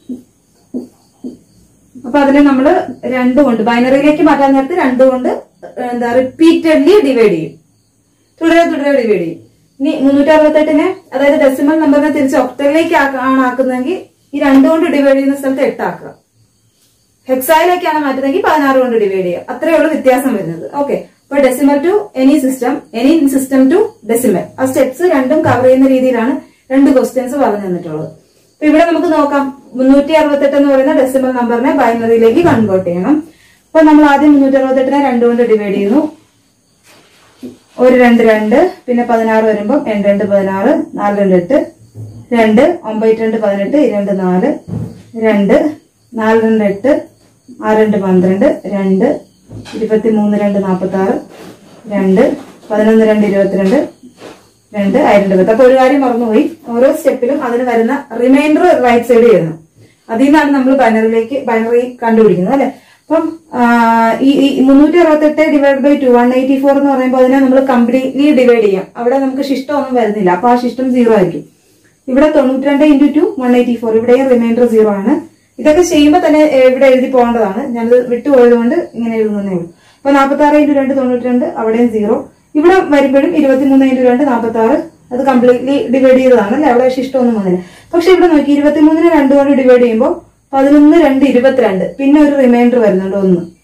അപ്പൊ അതിനെ നമ്മൾ രണ്ടു കൊണ്ട് ബൈനറിയിലേക്ക് മാറ്റാൻ നേരത്ത് രണ്ടു കൊണ്ട് എന്താ റിപ്പീറ്റഡ്ലി ഡിവൈഡ് ചെയ്യും തുടരെ തുടരെ ഡിവൈഡ് ചെയ്യും ഇനി മുന്നൂറ്റി അറുപത്തെട്ടിനെ അതായത് ഡെസിമൽ നമ്പറിനെ തിരിച്ച് ഒക്ടലിലേക്ക് ആണ് ആക്കുന്നതെങ്കിൽ ഈ രണ്ടു കൊണ്ട് ഡിവൈഡ് ചെയ്യുന്ന സ്ഥലത്ത് എട്ടാക്കുക ഹെക്സായിലേക്കാണ് മാറ്റുന്നതെങ്കിൽ പതിനാറ് കൊണ്ട് ഡിവൈഡ് ചെയ്യുക അത്രേ ഉള്ളൂ വ്യത്യാസം വരുന്നത് ഓക്കെ അപ്പൊ decimal to any system any system to decimal ആ സ്റ്റെപ്സ് രണ്ടും കവർ ചെയ്യുന്ന രീതിയിലാണ് രണ്ട് ക്വസ്റ്റ്യൻസ് പറഞ്ഞു തന്നിട്ടുള്ളത് അപ്പൊ ഇവിടെ നമുക്ക് നോക്കാം മുന്നൂറ്റി അറുപത്തെട്ട് എന്ന് പറയുന്ന ഡെസിമൽ നമ്പറിനെ ബൈനറിയിലേക്ക് കൺവേർട്ട് ചെയ്യണം അപ്പൊ നമ്മൾ ആദ്യം മുന്നൂറ്റി അറുപത്തെട്ടിനെ രണ്ട് കൊണ്ട് ഡിവൈഡ് ചെയ്യുന്നു ഒരു രണ്ട് രണ്ട് പിന്നെ പതിനാറ് വരുമ്പോൾ രണ്ട് രണ്ട് പതിനാറ് നാല് രണ്ട് എട്ട് രണ്ട് ഒമ്പത് രണ്ട് പതിനെട്ട് രണ്ട് നാല് രണ്ട് നാല് രണ്ട് എട്ട് ആറ് രണ്ട് പന്ത്രണ്ട് രണ്ട് ഇരുപത്തി മൂന്ന് രണ്ട് നാൽപ്പത്തി ആറ് രണ്ട് പതിനൊന്ന് രണ്ട് ഇരുപത്തിരണ്ട് രണ്ട് ആയിരം പത്ത് അപ്പൊ ഒരു കാര്യം മറന്നുപോയി ഓരോ സ്റ്റെപ്പിലും അതിന് വരുന്ന റിമൈൻഡർ റൈറ്റ് സൈഡ് ചെയ്യുന്നു അതിൽ നിന്നാണ് നമ്മൾ ബൈനറിലേക്ക് ബൈനറി കണ്ടുപിടിക്കുന്നത് അല്ലെ അപ്പം ആ, ഈ ഈ മുന്നൂറ്റി അറുപത്തെട്ട് divide by two one eighty four എന്ന് പറയുമ്പോൾ അതിനെ നമ്മൾ കംപ്ലീറ്റ്ലി ഡിവൈഡ് ചെയ്യാം അവിടെ നമുക്ക് ശിഷ്ടമൊന്നും വരുന്നില്ല അപ്പൊ ആ ശിഷ്ടം സീറോ ആയിരിക്കും ഇവിടെ തൊണ്ണൂറ്റി രണ്ട് into two one eighty four ഇവിടെയും റിമൈൻഡർ സീറോ ആണ് ഇതൊക്കെ ചെയ്യുമ്പോൾ തന്നെ ഏ, ഇവിടെ എഴുതി പോകേണ്ടതാണ് ഞാനത് വിട്ടുപോയത് കൊണ്ട് ഇങ്ങനെ എഴുതുന്നേ ഉള്ളൂ അപ്പൊ നാൽപ്പത്തി ആറ് ഇൻറ്റു രണ്ട് തൊണ്ണൂറ്റി രണ്ട് അവിടെയും സീറോ ഇവിടെ വരുമ്പോഴും ഇരുപത്തിമൂന്ന് ഇൻറ്റു രണ്ട് നാൽപ്പത്തി ആറ് അത് കംപ്ലീറ്റ്ലി ഡിവൈഡ് ചെയ്തതാണ് അല്ലെ അവിടെ ശിഷ്ടമൊന്നും വന്നില്ല പക്ഷെ ഇവിടെ നോക്കി ഇരുപത്തിമൂന്നിന് രണ്ട് കൊണ്ട് ഡിവൈഡ് ചെയ്യുമ്പോൾ പതിനൊന്ന് രണ്ട് ഇരുപത്തിരണ്ട് പിന്നെ ഒരു റിമൈൻഡർ വരുന്നുണ്ട് ഒന്ന്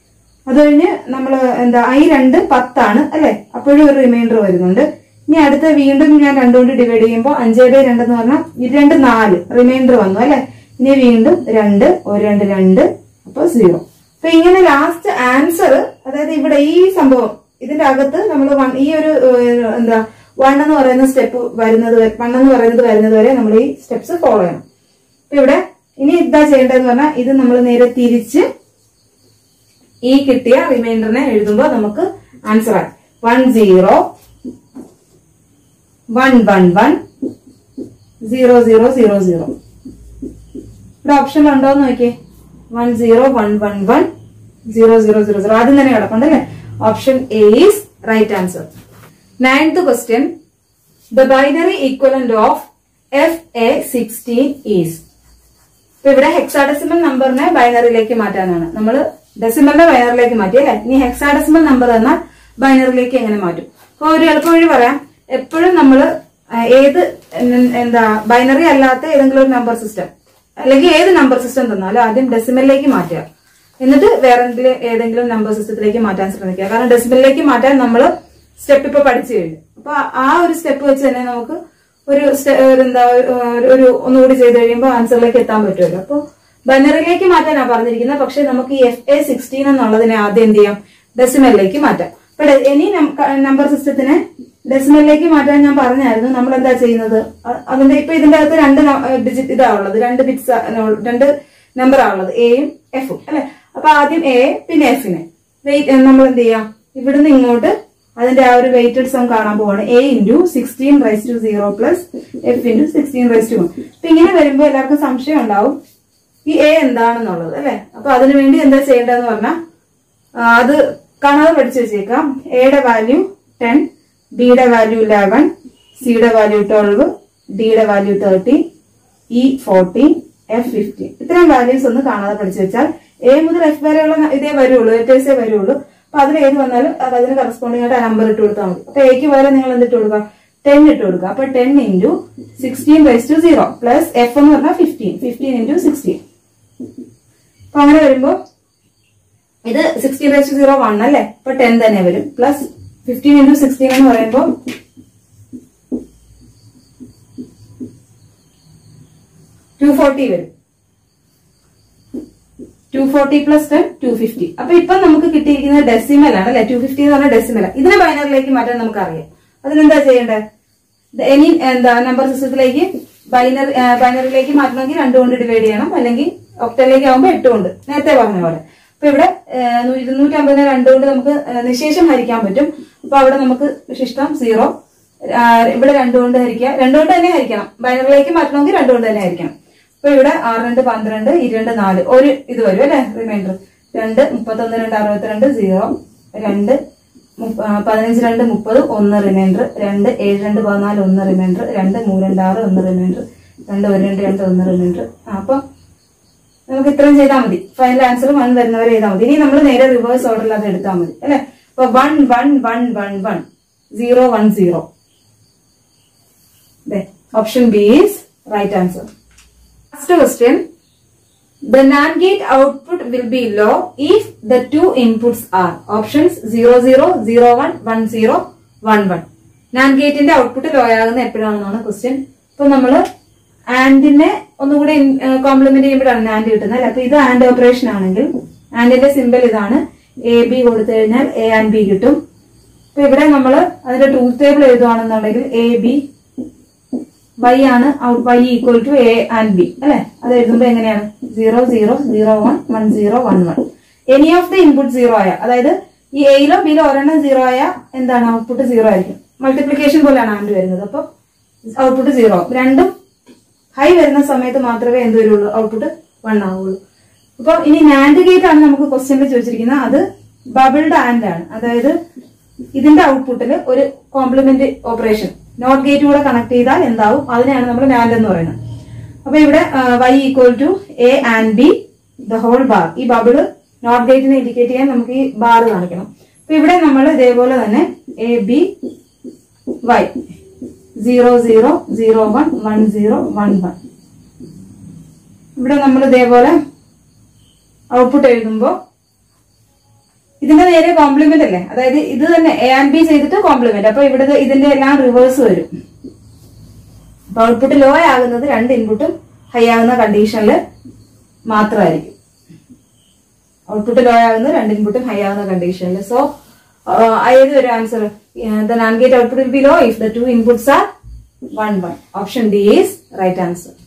അത് കഴിഞ്ഞ് നമ്മൾ എന്താ ഐ രണ്ട് പത്താണ് അല്ലെ അപ്പോഴും ഒരു റിമൈൻഡർ വരുന്നുണ്ട് ഇനി അടുത്ത വീണ്ടും ഞാൻ രണ്ടുകൊണ്ട് ഡിവൈഡ് ചെയ്യുമ്പോൾ അഞ്ചേ ബൈ രണ്ട് എന്ന് പറഞ്ഞാൽ ഇത് രണ്ട് നാല് റിമൈൻഡർ വന്നു അല്ലെ ഇനി വീണ്ടും രണ്ട് ഒരു രണ്ട് രണ്ട് അപ്പൊ സീറോ അപ്പൊ ഇങ്ങനെ ലാസ്റ്റ് ആൻസർ അതായത് ഇവിടെ ഈ സംഭവം ഇതിന്റെ അകത്ത് നമ്മൾ ഈ ഒരു ഏഹ്, എന്താ വൺ എന്ന് പറയുന്ന സ്റ്റെപ്പ് വരുന്നത് വൺ എന്ന് പറയുന്നത് വരുന്നത് വരെ നമ്മൾ ഈ സ്റ്റെപ്സ് ഫോളോ ചെയ്യണം അപ്പൊ ഇവിടെ ഇനി ഇതാ ചെയ്യേണ്ടതെന്ന് പറഞ്ഞാൽ ഇത് നമ്മൾ നേരെ തിരിച്ച് ഈ കിട്ടിയ റിമൈൻഡറിനെ എഴുതുമ്പോൾ നമുക്ക് ആൻസർ ആയി one zero one one one zero zero zero zero ഇവിടെ ഓപ്ഷൻ ഉണ്ടോ എന്ന് നോക്കിയേ one zero one one one zero zero zero zero ആദ്യം തന്നെ കിടപ്പുണ്ട് അല്ലേ option A is right answer ninth question the binary equivalent of F A sixteen is ഇപ്പൊ ഇവിടെ ഹെക്സാഡെസിമൽ നമ്പറിനെ ബൈനറിയിലേക്ക് മാറ്റാനാണ് നമ്മൾ ഡെസിമലിനെ ബൈനറിലേക്ക് മാറ്റി അല്ലെ ഇനി ഹെക്സാഡെസിമൽ നമ്പർ എന്നാൽ ബൈനറിയിലേക്ക് എങ്ങനെ മാറ്റും അപ്പൊ ഒരു എളുപ്പവഴി പറയാം എപ്പോഴും നമ്മൾ ഏത് ഉം, എന്താ ബൈനറി അല്ലാത്ത ഏതെങ്കിലും ഒരു നമ്പർ സിസ്റ്റം അല്ലെങ്കിൽ ഏത് നമ്പർ സിസ്റ്റം തന്നാലും ആദ്യം ഡെസിമലിലേക്ക് മാറ്റുക എന്നിട്ട് വേറെ എന്തെങ്കിലും ഏതെങ്കിലും നമ്പർ സിസ്റ്റത്തിലേക്ക് മാറ്റാൻ ശ്രമിക്കുക കാരണം ഡെസിമലിലേക്ക് മാറ്റാൻ നമ്മൾ സ്റ്റെപ്പ് ഇപ്പൊ പഠിച്ചു കഴിഞ്ഞു അപ്പൊ ആ ഒരു സ്റ്റെപ്പ് വെച്ച് തന്നെ നമുക്ക് ഒരു സ്റ്റെ- ഒരു എന്താ ഒരു- ഒരു ഒന്നുകൂടി ചെയ്ത് കഴിയുമ്പോൾ ആൻസറിലേക്ക് എത്താൻ പറ്റുമല്ലോ അപ്പൊ ബൈനറിയിലേക്ക് മാറ്റാനാണ് പറഞ്ഞിരിക്കുന്നത് പക്ഷെ നമുക്ക് ഈ എഫ് എ സിക്സ്റ്റീൻ എന്നുള്ളതിനെ ആദ്യം എന്ത് ചെയ്യാം ഡെസിമലിലേക്ക് മാറ്റാം അപ്പൊ ഡെ- ഇനി നമ്പർ സിസ്റ്റത്തിനെ ഡെസിമലിലേക്ക് മാറ്റാൻ ഞാൻ പറഞ്ഞായിരുന്നു നമ്മൾ എന്താ ചെയ്യുന്നത് അ- അതിന്റെ ഇപ്പൊ ഇതിന്റെ അകത്ത് രണ്ട് ഡിജിറ്റ് ഇതാ ഉള്ളത് രണ്ട് ബിറ്റ്സ് രണ്ട് നമ്പർ ഉള്ളത് എയും എഫും അല്ലെ അപ്പൊ ആദ്യം എ പിന്നെ എഫിനെ വെയിറ്റ് നമ്മൾ എന്ത് ചെയ്യാം ഇവിടുന്ന് ഇങ്ങോട്ട് അതിന്റെ ആ ഒരു വെയിറ്റഡ് സം കാണാൻ പോവാണ് A into sixteen raise to zero plus F into sixteen raise to one അപ്പൊ ഇങ്ങനെ വരുമ്പോൾ എല്ലാവർക്കും സംശയം ഉണ്ടാവും ഈ എ എന്താണെന്നുള്ളത് അല്ലെ അപ്പൊ അതിനു വേണ്ടി എന്താ ചെയ്യേണ്ടതെന്ന് പറഞ്ഞാൽ അത് കാണാതെ പഠിച്ചു വെച്ചേക്കാം എയുടെ വാല്യൂ ടെൻ ബിയുടെ വാല്യൂ ലെവൻ സിയുടെ വാല്യൂ ട്വൽവ് ഡിയുടെ value thirty E fourteen F fifteen ഇത്രയും വാല്യൂസ് ഒന്ന് കാണാതെ പഠിച്ചു വെച്ചാൽ എ മുതൽ എഫ് വരെയുള്ള ന- ഇതേ വരുള്ളൂ ലെറ്റേഴ്സേ വരുള്ളൂ അപ്പൊ അതിൽ ഏത് വന്നാലും അത് അതിന് കറസ്പോണ്ടിങ് ആയിട്ട് ആ നമ്പർ ഇട്ട് കൊടുത്താൽ മതി അപ്പൊ എക്ക് പകരം നിങ്ങൾ എന്തിട്ട് കൊടുക്കുക ടെൻ ഇട്ട് കൊടുക്കുക അപ്പൊ ten into sixteen raise to zero plus F എന്ന് പറഞ്ഞാൽ ഫിഫ്റ്റീൻ ഫിഫ്റ്റീൻ ഇൻറ്റു സിക്സ്റ്റീൻ അപ്പൊ അങ്ങനെ വരുമ്പോ ഇത് sixteen raise to zero one അല്ലേ അപ്പൊ ടെൻ തന്നെ വരും പ്ലസ് ഫിഫ്റ്റീൻ ഇൻറ്റു സിക്സ്റ്റീൻ എന്ന് പറയുമ്പോൾ ടു ഫോർട്ടി വരും two forty plus ten two fifty അപ്പൊ ഇപ്പൊ നമുക്ക് കിട്ടിയിരിക്കുന്നത് ഡെസിമൽ ആണ് അല്ലെ ടു ഫിഫ്റ്റി എന്ന് പറഞ്ഞ ഡെസിമൽ ഇതിനെ ബൈനറിലേക്ക് മാറ്റാൻ നമുക്ക് അറിയാം അതിനെന്താ ചെയ്യേണ്ടത് ഇനി എന്താ നമ്പർ സിസ്റ്റത്തിലേക്ക് ബൈനറി ബൈനറിലേക്ക് മാറ്റണമെങ്കിൽ രണ്ട് കൊണ്ട് ഡിവൈഡ് ചെയ്യണം അല്ലെങ്കിൽ ഒക്ടലിലേക്ക് ആകുമ്പോൾ എട്ട് കൊണ്ട് നേരത്തെ പറഞ്ഞ പോലെ അപ്പൊ ഇവിടെ ഇരുന്നൂറ്റി അമ്പതിനെ രണ്ട് കൊണ്ട് നമുക്ക് ഏഹ്, നിശേഷം ഹരിക്കാൻ പറ്റും അപ്പൊ അവിടെ നമുക്ക് ശിഷ്ടം സീറോ ഇവിടെ രണ്ട് കൊണ്ട് ഹരിക്കുക രണ്ട് കൊണ്ട് തന്നെ ഹരിക്കണം ബൈനറിലേക്ക് മാറ്റണമെങ്കിൽ രണ്ട് കൊണ്ട് തന്നെ ഹരിക്കണം അപ്പൊ ഇവിടെ ആറ് രണ്ട് പന്ത്രണ്ട് ഇരുണ്ട് നാല് ഒരു ഇത് വരും അല്ലെ റിമൈൻഡർ രണ്ട് മുപ്പത്തൊന്ന് രണ്ട് അറുപത്തിരണ്ട് സീറോ രണ്ട് മുപ്പ- ആ, പതിനഞ്ച് രണ്ട് മുപ്പത് ഒന്ന് റിമൈൻഡർ രണ്ട് ഏഴ് രണ്ട് പതിനാല് ഒന്ന് റിമൈൻഡർ രണ്ട് മൂന്ന് രണ്ട് ആറ് ഒന്ന് റിമൈൻഡർ രണ്ട് ഒരു രണ്ട് രണ്ട് ഒന്ന് റിമൈൻഡർ അപ്പൊ നമുക്ക് ഇത്രയും ചെയ്താൽ മതി ഫൈനൽ ആൻസർ വൺ വരുന്നവരെ ചെയ്താൽ മതി ഇനി നമ്മൾ നേരെ റിവേഴ്സ് ഓർഡറിൽ അത് എടുത്താൽ മതി അല്ലെ അപ്പൊ one one one one one zero one zero option B is right answer Last question. The NAND gate output will be low if the two inputs are options 00, 01, 10, 11. NAND ഗേറ്റിന്റെ ഔട്ട്പുട്ട് ലോ ആകുന്ന എപ്പോഴാണെന്നാണ് question ഇപ്പൊ നമ്മള് ആൻഡിനെ ഒന്നുകൂടി complement ചെയ്യുമ്പോഴാണ് and കിട്ടുന്നത് അല്ലെ അപ്പൊ ഇത് ആൻഡ് ഓപ്പറേഷൻ ആണെങ്കിൽ ആൻഡിന്റെ സിമ്പൽ ഇതാണ് എ ബി കൊടുത്തു കഴിഞ്ഞാൽ എ ആൻഡ് ബി കിട്ടും അപ്പൊ ഇവിടെ നമ്മൾ അതിന്റെ ട്രൂത്ത് ടേബിൾ എഴുതുകയാണെന്നുണ്ടെങ്കിൽ എ ബി വൈ ആണ് Y equal to A and B അല്ലെ അത് എഴുതുമ്പോ എങ്ങനെയാണ് zero zero zero one one zero one one any of the input zero ആയ അതായത് ഈ എയിലോ ബിയിലോ ഒരെണ്ണം സീറോ ആയ എന്താണ് ഔട്ട്പുട്ട് സീറോ ആയിരിക്കും മൾട്ടിപ്ലിക്കേഷൻ പോലെയാണ് ആൻഡ് വരുന്നത് അപ്പൊ ഔട്ട്പുട്ട് സീറോ രണ്ടും ഹൈ വരുന്ന സമയത്ത് മാത്രമേ എന്ത് വരുള്ളൂ ഔട്ട്പുട്ട് വൺ ആവുള്ളൂ അപ്പൊ ഇനി നാൻഡ് ഗേറ്റ് ആണ് നമുക്ക് ക്വസ്റ്റ്യനിൽ ചോദിച്ചിരിക്കുന്നത് അത് ബബിൾഡ് ആൻഡ് ആണ് അതായത് ഇതിന്റെ ഔട്ട്പുട്ടിൽ ഒരു കോംപ്ലിമെന്റ് ഓപ്പറേഷൻ നോട്ട് ഗേറ്റ് കൂടെ കണക്ട് ചെയ്താൽ എന്താവും അതിനെയാണ് നമ്മൾ നാൻഡ് എന്ന് പറയുന്നത് അപ്പൊ ഇവിടെ Y equal to A and B the whole bar ഈ ബബിള് നോട്ട് ഗേറ്റിനെ ഇൻഡിക്കേറ്റ് ചെയ്യാൻ നമുക്ക് ഈ ബാർ കാണിക്കണം അപ്പൊ ഇവിടെ നമ്മൾ ഇതേപോലെ തന്നെ A B Y zero zero zero one one zero one one ഇവിടെ നമ്മൾ ഇതേപോലെ ഔട്ട്പുട്ട് എഴുതുമ്പോൾ ഇതിന്റെ നേരെ കോംപ്ലിമെന്റ് അല്ലേ അതായത് ഇത് തന്നെ എ ആൻഡ് ബി ചെയ്തിട്ട് കോംപ്ലിമെന്റ് അപ്പൊ ഇവിടെ ഇതിന്റെ എല്ലാം റിവേഴ്സ് വരും അപ്പൊ ഔട്ട്പുട്ട് ലോ ആകുന്നത് രണ്ട് ഇൻപുട്ടും ഹൈ ആകുന്ന കണ്ടീഷനിൽ മാത്രമായിരിക്കും ഔട്ട്പുട്ട് ലോ ആകുന്നത് രണ്ട് ഇൻപുട്ടും ഹൈ ആകുന്ന കണ്ടീഷനിൽ സോ ഏത് ഒരു answer the NAND gate output will be low if the two inputs are one one option D is right answer